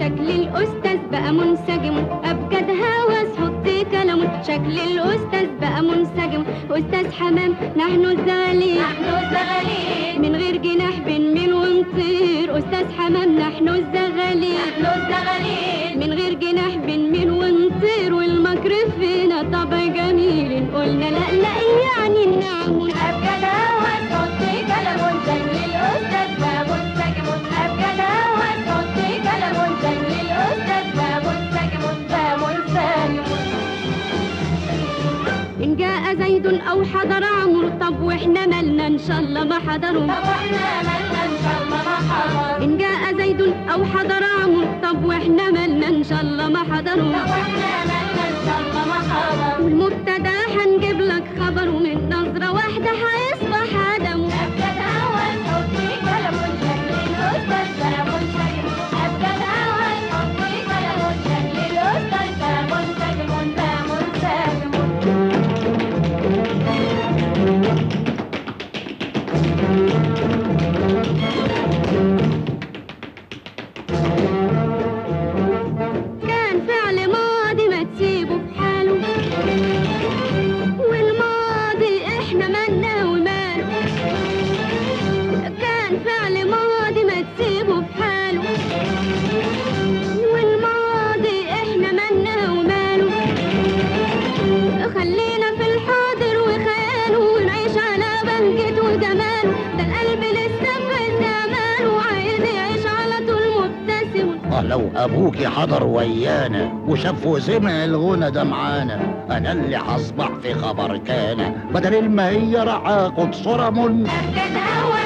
شكل الأستاذ بقى منسجم أبجد هوس حط كلامه شكل الأستاذ بقى منسجم أستاذ حمام نحن الزغاليل نحن الزغاليل من غير جناح بنميل ونطير أستاذ حمام نحن الزغاليل نحن الزغاليل من غير جناح بنميل ونطير والمكر فينا طبع جميل قلنا لا لا يعني النعم أبجد هوس حط كلام شكل الأستاذ بقى منسجم أبجد هوس حط كلام شكل الأستاذ بقى منسجم بقى منسجم إن جاء زيد أو حضر عمرو طب وإحنا مالنا إن شاء الله ما حضروا طب واحنا مالنا إن شاء الله ما حضر إن جاء زيد أو حضر عمرو طب وإحنا مالنا إن شاء الله ما حضروا طب واحنا مالنا إن شاء الله ما حضر والمبتدا هنجيب لك خبر ومن نظرة واحدة هيصبح عدم أبجد هوس حط كلام شكل الأستاذ بقى منسجم أبجد هوس حط كلام شكل الأستاذ بقى منسجم بقى منسجم كان فعل ماضي ما تسيبه في حاله والماضي احنا مالنا وماله كان فعل ماضي ما تسيبه في حاله والماضي احنا مالنا وماله خلينا في الحاضر وخياله ونعيش على بهجته وجماله ده القلب لسه في زمانه وعايز يعيش على طول مبتسم اه لو ابوكي حضر ويانا وشاف وسمع الغنى ده معانا انا اللي هصبح في خبر كان بدل ما هي راح اخد صورة من أبجد هوس